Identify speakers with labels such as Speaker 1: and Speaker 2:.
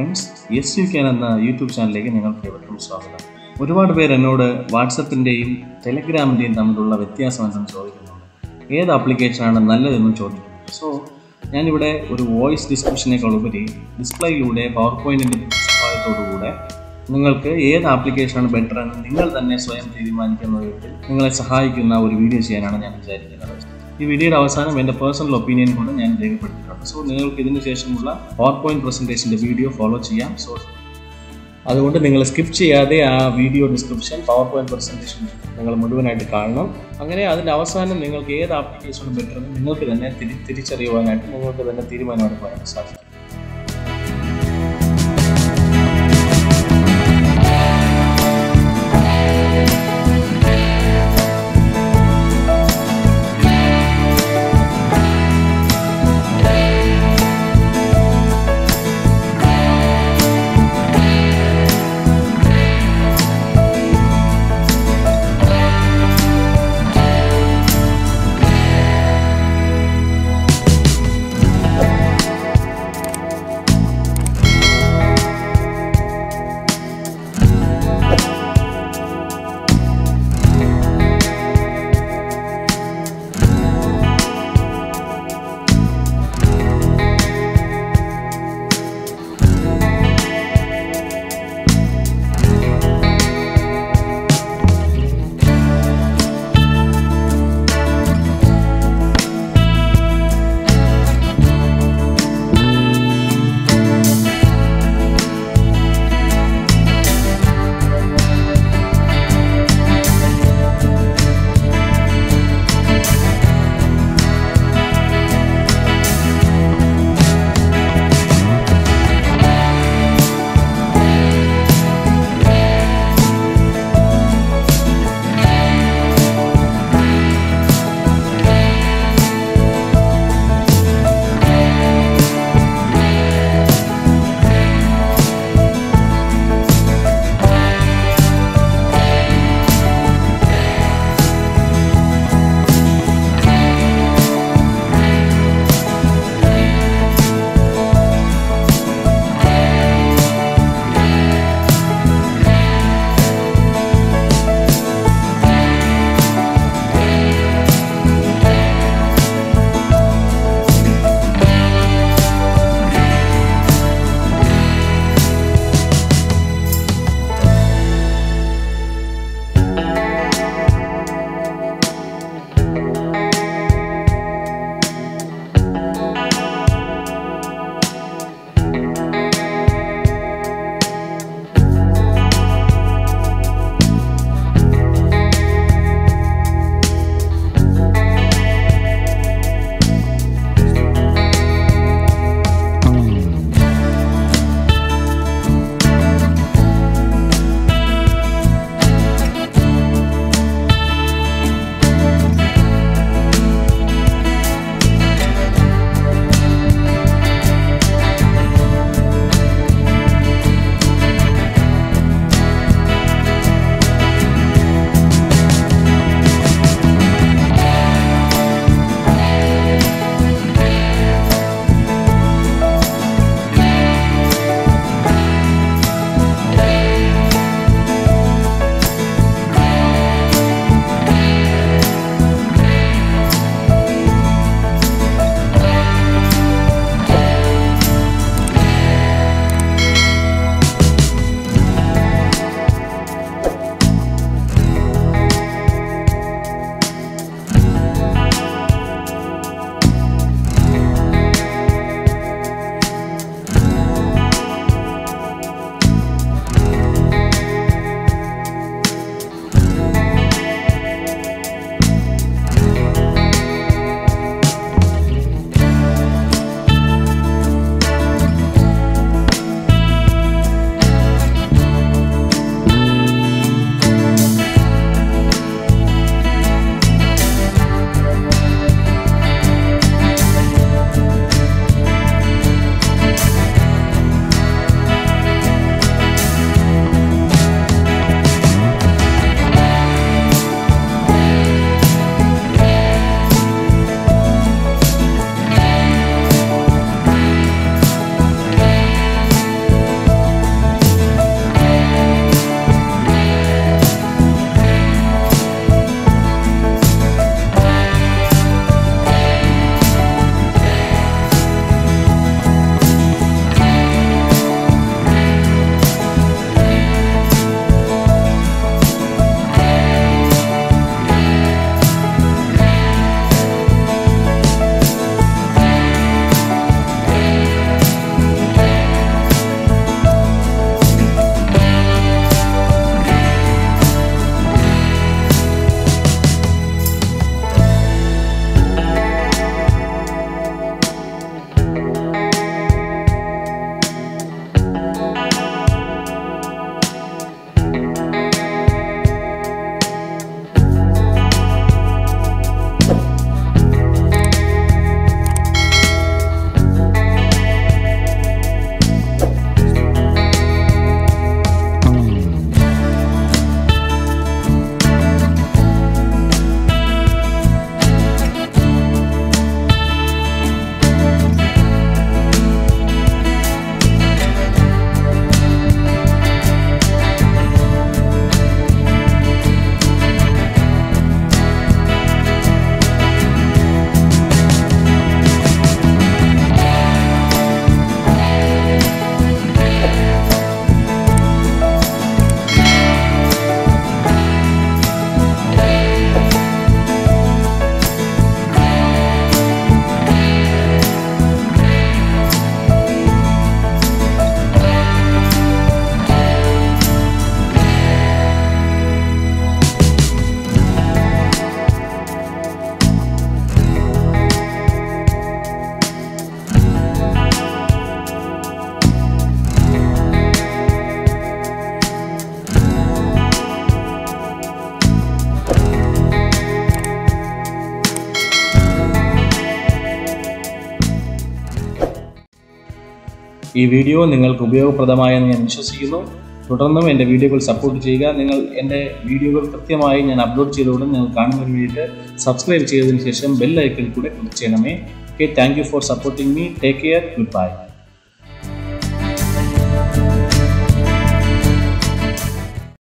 Speaker 1: friends yes you can എന്ന YouTube ചാനലിലേക്ക് നിങ്ങൾക്ക് ഏവർക്കും സ്വാഗതം ഒരുപാട് പേര് എന്നോട് വാട്സപ്പിൻ്റെയും ടെലഗ്രാമിൻ്റെയും തമ്മിലുള്ള വ്യത്യാസം എന്തെന്ന് ചോദിക്കുന്നുണ്ട് ഏത് ആപ്ലിക്കേഷനാണ് നല്ലതെന്നും ചോദിക്കുന്നുണ്ട് സോ ഞാനിവിടെ ഒരു വോയിസ് ഡിസ്ക്രിപ്ഷനേക്കാൾ ഉപരി ഡിസ്പ്ലേയിലൂടെ പവർ പോയിൻറ്റിൻ്റെ സഹായത്തോടുകൂടെ നിങ്ങൾക്ക് ഏത് ആപ്ലിക്കേഷനാണ് ബെറ്റർ എന്ന് നിങ്ങൾ തന്നെ സ്വയം തീരുമാനിക്കുന്ന വിധത്തിൽ നിങ്ങളെ സഹായിക്കുന്ന ഒരു വീഡിയോ ചെയ്യാനാണ് ഞാൻ വിചാരിക്കുന്നത് ഈ വീഡിയോയുടെ അവസാനം എൻ്റെ പേഴ്സണൽ ഒപ്പീനിയൻ കൂടെ ഞാൻ രേഖപ്പെടുത്തിയിട്ടുണ്ട് സോ നിങ്ങൾക്ക് ഇതിന് ശേഷമുള്ള പവർ പോയിന്റ് പ്രസൻറ്റേഷൻ്റെ വീഡിയോ ഫോളോ ചെയ്യാം സോ അതുകൊണ്ട് നിങ്ങൾ സ്കിപ്പ് ചെയ്യാതെ ആ video description power point presentation നിങ്ങൾ മുഴുവനായിട്ട് കാണണം അങ്ങനെ അതിൻ്റെ അവസാനം നിങ്ങൾക്ക് ഏത് ആപ്ലിക്കേഷനാണ് ബെറ്റർ എന്ന് നിങ്ങൾക്ക് തന്നെ തിരി തിരിച്ചറിയുവാനായിട്ട് നിങ്ങൾക്ക് തന്നെ തീരുമാനമെടുക്കാനായിട്ട് സാധിക്കും ഈ വീഡിയോ നിങ്ങൾക്ക് ഉപയോഗപ്രദമായെന്ന് ഞാൻ വിശ്വസിക്കുന്നു തുടർന്നും എൻ്റെ വീഡിയോകൾ സപ്പോർട്ട് ചെയ്യുക നിങ്ങൾ എൻ്റെ വീഡിയോകൾ കൃത്യമായി ഞാൻ അപ്ലോഡ് ചെയ്തയുടൻ നിങ്ങൾ കാണുന്നതിന് വേണ്ടിയിട്ട് സബ്സ്ക്രൈബ് ചെയ്തതിന് ശേഷം ബെൽ ഐക്കണിൽ കൂടെ ക്ലിക്ക് ചെയ്യണമേ okay thank you for supporting me take care good bye